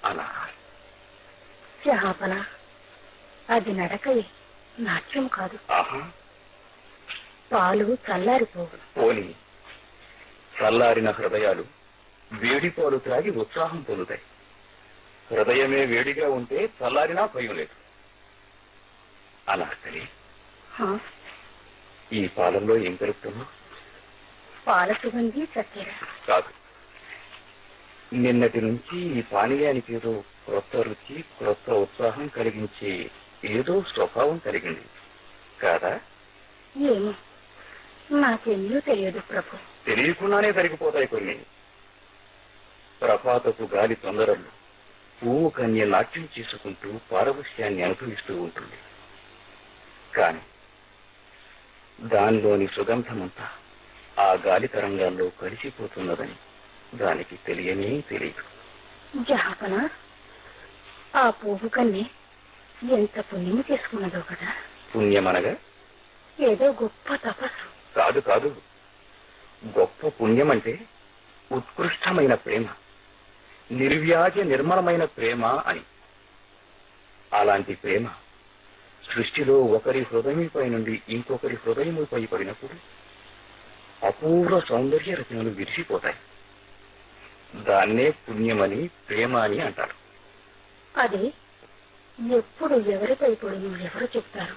అలా జహాపన అది నడకయే నాట్యం కాదు ఆహా పాలు చల్లారిపోవు పోని చల్లారిన హృదయాలు వేడి పాలు త్రాగి ఉత్సాహం పొందుతాయి హృదయమే వేడిగా ఉంటే చల్లారినా భయం లేదు అనార్కలి హా, ఈ పాలల్లో ఏం కలుపుతున్నావు పాల సుగంధి చక్కెర కాదు నిన్నటి నుంచి ఈ పానీయానికి ఏదో క్రొత్త రుచి క్రొత్త ఉత్సాహం కలిగించే ఏదో స్వభావం కలిగింది కాదా ఏమో నాకెన్నో తెలియదు ప్రభు తెలియకుండానే జరిగిపోతాయి కొన్ని ప్రపాతపు గాలి తొందరలు పువ్వు కన్య నాట్యం చేసుకుంటూ పారవశ్యాన్ని అనుభవిస్తూ ఉంటుంది కాని దానిలోని సుగంధమంతా ఆ గాలి తరంగాల్లో కలిసిపోతున్నదని దానికి తెలియనే తెలియదు జహాపన ఆ పువ్వు కన్నే ఎంత పుణ్యము చేసుకున్నదో కదా పుణ్యమనగా ఏదో గొప్ప తపస్సు కాదు కాదు గొప్ప పుణ్యం అంటే ఉత్కృష్టమైన ప్రేమ నిర్వ్యాజ నిర్మలమైన ప్రేమ అని అలాంటి ప్రేమ సృష్టిలో ఒకరి హృదయంపై నుండి ఇంకొకరి హృదయముపై పడినప్పుడు అపూర్వ సౌందర్య రచనలు విరిసిపోతాయి దాన్నే పుణ్యమని ప్రేమ అని అంటారు అది ఎప్పుడు ఎవరిపై పడును ఎవరు చెప్తారు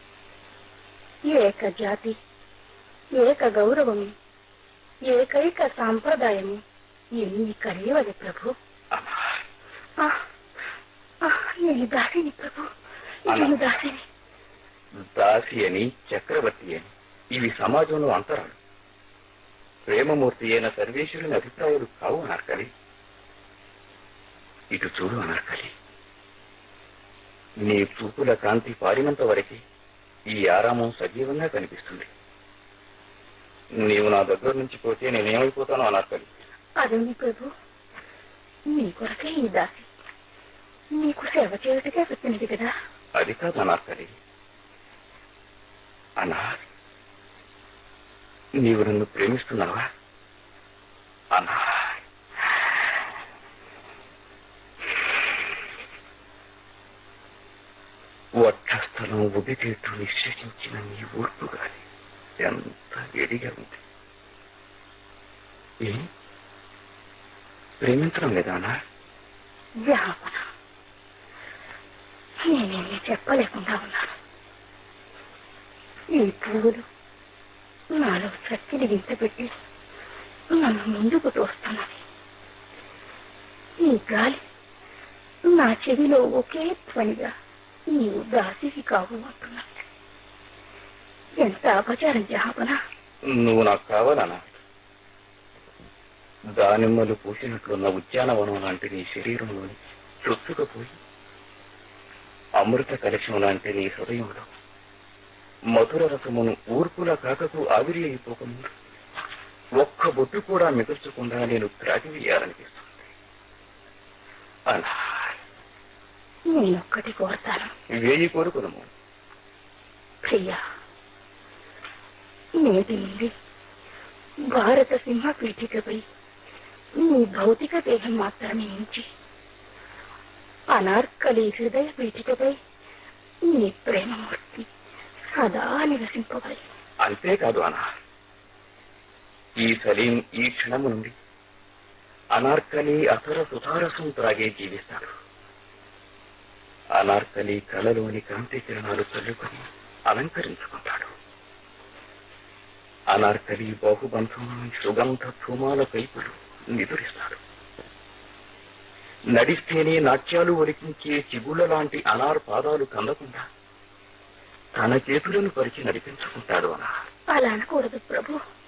ఏక జాతి ఏక గౌరవము ఏకైక సాంప్రదాయము ఎన్ని కలియవది ప్రభు అమ్మా, ఆ, ఆ, నేను దాసిని ప్రభు నేను దాసిని దాసి అని చక్రవర్తి అని ఇవి సమాజంలో అంతరాలు ప్రేమమూర్తి అయిన సర్వేశ్వరుని అభిప్రాయాలు కావు అనర్కలి ఇటు చూడు అనర్కలి నీ చూపుల కాంతి పారినంత వరకు ఈ ఆరామం సజీవంగా కనిపిస్తుంది నీవు నా దగ్గర నుంచి పోతే నేనేమైపోతానో అనర్కలి అదేమి ప్రభు నీ కొరకే ఈ దాసి నీకు సేవ చేయుటకే వచ్చినది కదా అది కాదు అనార్కలి అనా నీవు నన్ను ప్రేమిస్తున్నావా అనా వక్షస్థలం ఉదితేట్టు నిశ్చయించిన నీ ఊర్పు గాలి ఎంత వేడిగా ఉంది ఏ ప్రేమించడం లేదా అన్నా జహాపన నేనేమి చెప్పలేకుండా ఉన్నాను ఈ పువ్వులు నాలో శక్తిని వింతపెట్టి నన్ను ముందుకు తోస్తున్నది ఈ గాలి నా చెవిలో ఒకే ధ్వనిగా నీవు దాసివి కావు అంటున్నది ఎంత అపచారం జహాపన నువ్వు నాకు కావాలనా దానిమ్మలు పూసినట్లున్న ఉద్యానవనం లాంటి నీ శరీరంలోని చొచ్చుకపోయి అమృత కలశం లాంటి నీ హృదయంలో మధుర రసమును ఊర్పుల కాకకు ఆవిరి అయిపోకుండా ఒక్క బొట్టు కూడా మిగల్చకుండా నేను త్రాగివేయాలనిపిస్తుంది అలా నేనొక్కటి కోరతాను వేయి కోరుకుదము ప్రియా నేటి నుండి భారత సింహ పీఠికపై నీ భౌతిక దేహం మాత్రమే ఉంచి అనార్కలి హృదయ పీఠికపై నీ ప్రేమమూర్తి సదా నివసింపబడి అంతేకాదు అనా ఈ సలీం ఈ క్షణము నుండి అనార్కలి అసర సుధారసం త్రాగే జీవిస్తాడు అనార్కలి కళలోని కాంతి కిరణాలు చల్లుకొని అలంకరించుకుంటాడు అనార్కలి బాహుబంధంలోని సుగంధ ధూమాల పైపులు నిదురిస్తాడు నడిస్తేనే నాట్యాలు ఒలికించే చిగుళ్ళ లాంటి అనార్ పాదాలు కందకుండా తన చేతులను పరిచి నడిపించుకుంటాడు అనార్ అలా అనకూడదు ప్రభు